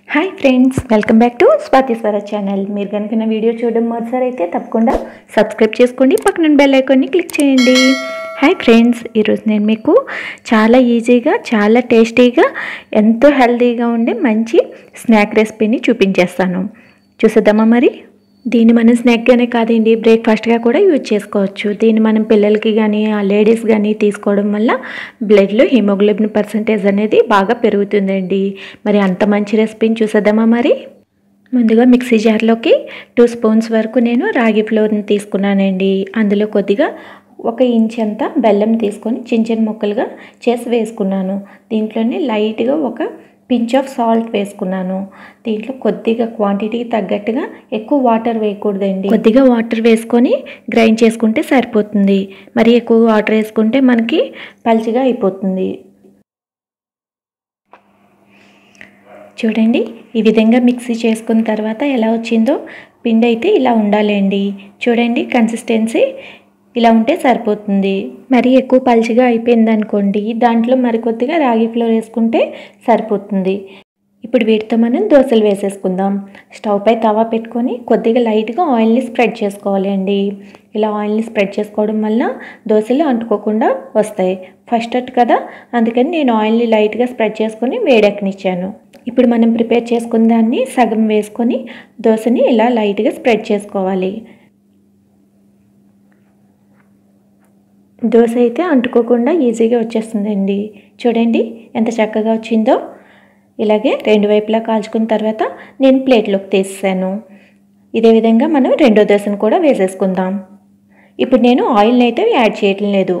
hi friends welcome back to Swathiswara channel మీరు కనుక నా వీడియో చూడడం మొదటిసారి అయితే తప్పకుండా సబ్స్క్రైబ్ చేసుకోండి పక్కన బెల్ ఐకాన్ని క్లిక్ చేయండి హాయ్ ఫ్రెండ్స్ ఈరోజు నేను మీకు చాలా ఈజీగా చాలా టేస్టీగా ఎంతో హెల్తీగా ఉండే మంచి స్నాక్ రెసిపీని చూపించేస్తాను చూసేద్దామా మరి దీన్ని మనం స్నాక్గానే కాదండి బ్రేక్ఫాస్ట్గా కూడా యూజ్ చేసుకోవచ్చు దీన్ని మనం పిల్లలకి కానీ ఆ లేడీస్ కానీ తీసుకోవడం వల్ల బ్లడ్లో హిమోగ్లోబిన్ పర్సంటేజ్ అనేది బాగా పెరుగుతుందండి మరి అంత మంచి రెసిపీని చూసేద్దామా మరి ముందుగా మిక్సీ జార్లోకి టూ స్పూన్స్ వరకు నేను రాగి ఫ్లోర్ని తీసుకున్నానండి అందులో కొద్దిగా ఒక ఇంచ్ అంతా బెల్లం తీసుకొని చిన్న చిన్న ముక్కలుగా చేసి వేసుకున్నాను దీంట్లోనే లైట్గా ఒక పించ్ ఆఫ్ సాల్ట్ వేసుకున్నాను దీంట్లో కొద్దిగా క్వాంటిటీకి తగ్గట్టుగా ఎక్కువ వాటర్ వేయకూడదండి కొద్దిగా వాటర్ వేసుకొని గ్రైండ్ చేసుకుంటే సరిపోతుంది మరి ఎక్కువ వాటర్ వేసుకుంటే మనకి పల్చగా అయిపోతుంది చూడండి ఈ విధంగా మిక్సీ చేసుకున్న తర్వాత ఎలా వచ్చిందో పిండి అయితే ఇలా ఉండాలండి చూడండి కన్సిస్టెన్సీ ఇలా ఉంటే సరిపోతుంది మరి ఎక్కువ పల్చగా అయిపోయింది అనుకోండి దాంట్లో మరి కొద్దిగా రాగి ఫ్లోర్ వేసుకుంటే సరిపోతుంది ఇప్పుడు వీటితో మనం దోశలు వేసేసుకుందాం స్టవ్ పై తవా పెట్టుకొని కొద్దిగా లైట్గా ఆయిల్ని స్ప్రెడ్ చేసుకోవాలి అండి ఇలా ఆయిల్ని స్ప్రెడ్ చేసుకోవడం వల్ల దోశలు అంటుకోకుండా వస్తాయి ఫస్ట్ అట్ కదా అందుకని నేను ఆయిల్ని లైట్గా స్ప్రెడ్ చేసుకొని వేడెక్కనిచ్చాను ఇప్పుడు మనం ప్రిపేర్ చేసుకున్న దాన్ని సగం వేసుకొని దోశని ఇలా లైట్గా స్ప్రెడ్ చేసుకోవాలి దోశ అయితే అంటుకోకుండా ఈజీగా వచ్చేస్తుందండి చూడండి ఎంత చక్కగా వచ్చిందో ఇలాగే రెండు వైపులా కాల్చుకున్న తర్వాత నేను ప్లేట్లోకి తీసాను ఇదే విధంగా మనం రెండో దోశను కూడా వేసేసుకుందాం ఇప్పుడు నేను ఆయిల్ని అయితే యాడ్ చేయటం లేదు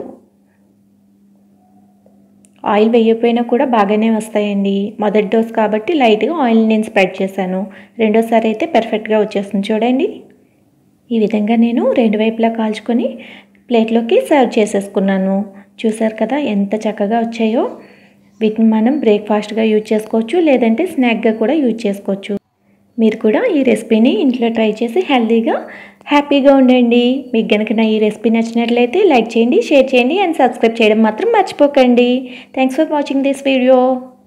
ఆయిల్ వేయకపోయినా కూడా బాగానే వస్తాయండి మొదటి డోస్ కాబట్టి లైట్గా ఆయిల్ నేను స్ప్రెడ్ చేశాను రెండోసారి అయితే పర్ఫెక్ట్గా వచ్చేస్తుంది చూడండి ఈ విధంగా నేను రెండు వైపులా కాల్చుకొని ప్లేట్లోకి సర్వ్ చేసేసుకున్నాను చూసారు కదా ఎంత చక్కగా వచ్చాయో వీటిని మనం బ్రేక్ఫాస్ట్గా యూజ్ చేసుకోవచ్చు లేదంటే స్నాక్గా కూడా యూజ్ చేసుకోవచ్చు మీరు కూడా ఈ రెసిపీని ఇంట్లో ట్రై చేసి హెల్తీగా హ్యాపీగా ఉండండి మీకు కనుక నా ఈ రెసిపీ నచ్చినట్లయితే లైక్ చేయండి షేర్ చేయండి అండ్ సబ్స్క్రైబ్ చేయడం మాత్రం మర్చిపోకండి thanks for watching this video